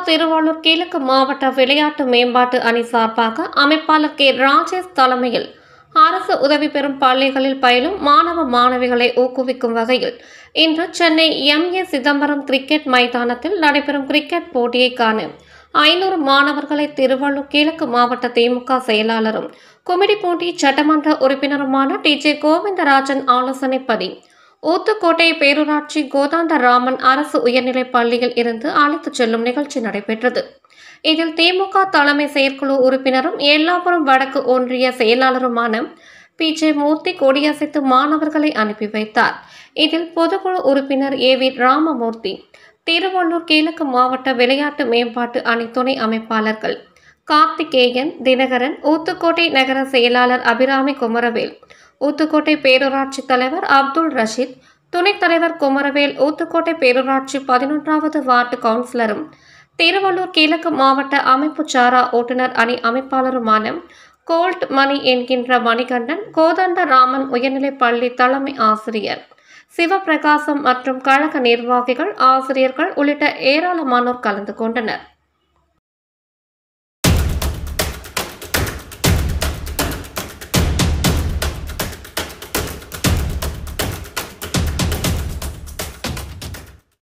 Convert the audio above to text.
திருவள்ளூர் கிழக்கு மாவட்ட விளையாட்டு மேம்பாட்டு அணி சார்பாக அமைப்பாளர் கே ராஜேஷ் தலைமையில் அரசு உதவி பெறும் பள்ளிகளில் பயிலும் மாணவ மாணவிகளை ஊக்குவிக்கும் வகையில் இன்று Chennai M A Chidambaram cricket மைதானத்தில் நடைபெறும் கிரிக்கெட் போட்டியை காண ஐநூறு மாணவர்களை திருவள்ளூர் கிழக்கு மாவட்ட திமுக செயலாளரும் குமிடிப்பூண்டி சட்டமன்ற உறுப்பினருமான டி ஜே கோவிந்தராஜன் ஆலோசனைப்படி ஊத்துக்கோட்டை பேரூராட்சி கோதாண்டராமன் அரசு உயர்நிலைப் பள்ளியில் இருந்து அழைத்துச் செல்லும் நிகழ்ச்சி நடைபெற்றது இதில் திமுக தலைமை செயற்குழு உறுப்பினரும் எல்லாபுரம் வடக்கு ஒன்றிய செயலாளருமான பி ஜே மூர்த்தி கொடியசைத்து மாணவர்களை அனுப்பி வைத்தார் இதில் பொதுக்குழு உறுப்பினர் ஏ வி ராமமூர்த்தி திருவள்ளூர் கிழக்கு மாவட்ட விளையாட்டு மேம்பாட்டு அணி துணை அமைப்பாளர்கள் கார்த்திகேயன் தினகரன் ஊத்துக்கோட்டை நகர செயலாளர் அபிராமி குமரவேல் ஊத்துக்கோட்டை பேரூராட்சி தலைவர் அப்துல் ரஷீத் துணைத் தலைவர் குமரவேல் ஊத்துக்கோட்டை பேரூராட்சி பதினொன்றாவது வார்டு கவுன்சிலரும் திருவள்ளூர் கிழக்கு மாவட்ட அமைப்பு சாரா ஓட்டுநர் அணி அமைப்பாளருமான கோல்ட் மணி என்கின்ற மணிகண்டன் கோதண்டராமன் உயர்நிலைப் பள்ளி தலைமை ஆசிரியர் சிவபிரகாசம் மற்றும் கழக நிர்வாகிகள் ஆசிரியர்கள் உள்ளிட்ட ஏராளமானோர் கலந்து கொண்டனர்